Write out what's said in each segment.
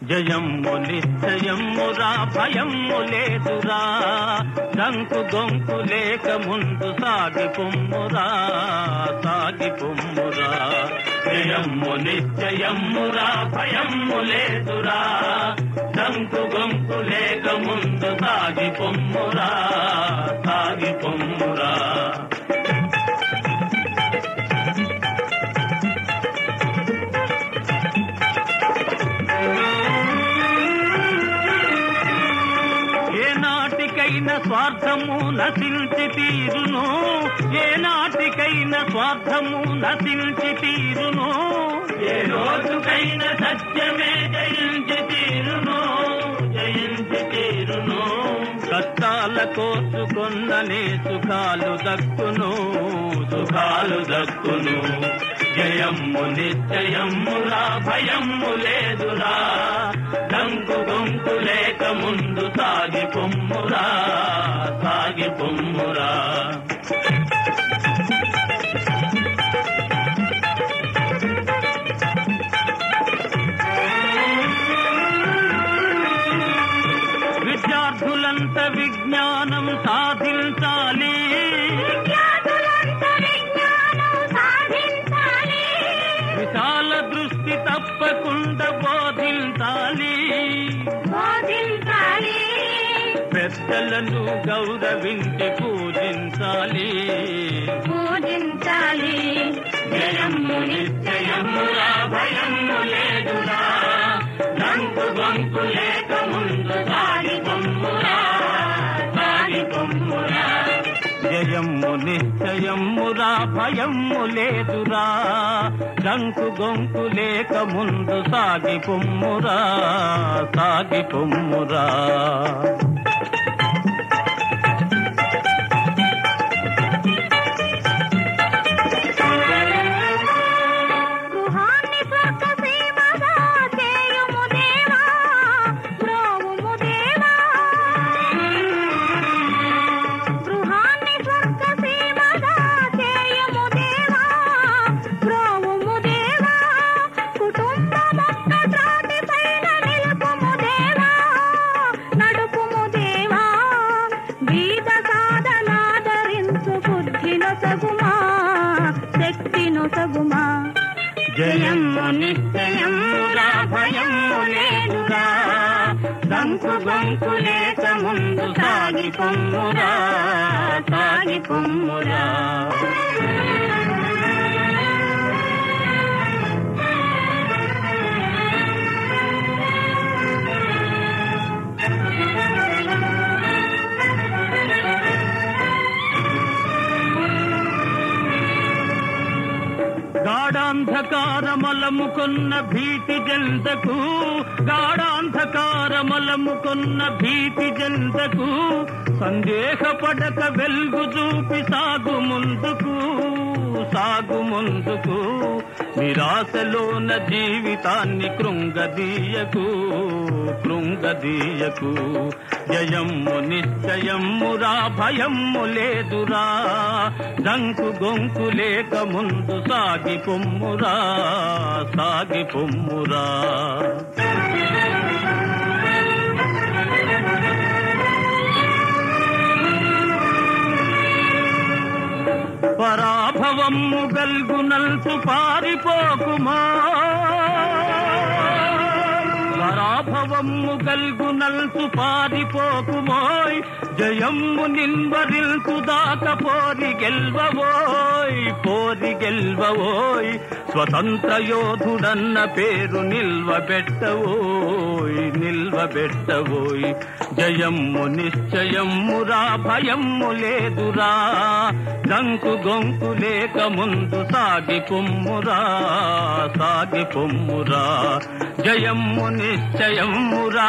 జయమ్ము నిశ్చయమ్మురా భయమ్ము లేదురా దంకు గొంకు లేక ముందు సాగి పొమ్మురా సాగి పొమ్మురా జయమ్ము నిశ్చయమ్మురా భయమ్ము లేదురా దంకు గొంకు లేక ముందు సాగి పొమ్మురా సాగి పొమ్మురా ఏ నాటికైనా స్వార్థము నశించి తీరును ఏ నాటికైనా స్వార్థము నశించి తీరును ఏ రోజుకైనా సత్యమే జయించి తీరును జయించి తీరును కష్టాల కోసుకొన్ననే సుఖాలు దక్కును సుఖాలు దక్కును జయమ్ము నిశ్చయమ్మురా భయమ్ము లేదురా దంకు గొంకు లేక ముందు సాగి పొమ్మురా సాగి పొమ్మురా విద్యార్థులంత విజ్ఞానం సాధించాలి విద్యార్థులంతా విజ్ఞానం సాధించాలి. విశాల దృష్టి తప్పకుండా బోధించాలి బోధించాలి. పెద్దలను గౌరవించి పూజించాలి పూజించాలి. జయమ్ము నిశ్చయమురా భయము లేదురా దంకు గొంకు లేక ముందు సాగి పొమ్మురా సాగి పొమ్మురా జయమ్ము నిశ్చయమ్మురా భయమ్ము లేదురా దంకు గొంకు లేక ముందు సాగి పొమ్మురా సాగి పొమ్మురా గృహాన్ని స్వర్గసీమగా చేయుము దేవా, బ్రోవుము దేవా. గృహాన్ని స్వర్గసీమగా చేయుము దేవా, బ్రోవుము దేవా. కుటుంబమొక్క త్రాటిపైన నిలుపుము దేవా, నడుపుము దేవా. బీద సాధనాదరించు బుద్ధినొసగుమా, శక్తినొసగుమా జయమ్ము నిశ్చయమురా భయము లేదురా దంకు గొంకు లేక ముందు సాగి పొమ్మురా సాగి పొమ్మురా గాఢాంధకారమలముకొన్న భీతి జంతకు గాఢాంధకారమలముకొన్న భీతి జంతకు సందేహపడక వెలుగు చూపి సాగు ముందుకు సాగు ముందుకు నిరాశలోన జీవితాన్ని కృంగదీయకు కృంగదీయకు జయమ్ము నిశ్చయమ్మురా భయమ్ము లేదురా దంకు గొంకు లేక ముందు సాగి పొమ్మురా సాగి పొమ్మురా పరాభవము గల్గునల్సు పారిపోకుమా పరాభవము గల్గునల్సు పారిపోకుమోయ్ జయమ్ము నిన్వరిల్సు దాక పోరి గెల్వవోయ్ పోరి గెల్వవోయ్ స్వతంత్ర యోధుడన్న పేరు నిల్వబెట్టవోయ్ నిల్వబెట్టవోయ్ జయమ్ము నిశ్చయమ్మురా భయమ్ము లేదురా దంకు గొంకు లేక ముందు సాగి పొమ్మురా సాగి పొమ్మురా జయమ్ము నిశ్చయమ్మురా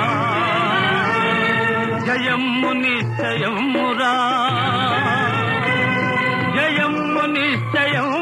జయమ్ము నిశ్చయమ్మురా జయమ్ము నిశ్చయం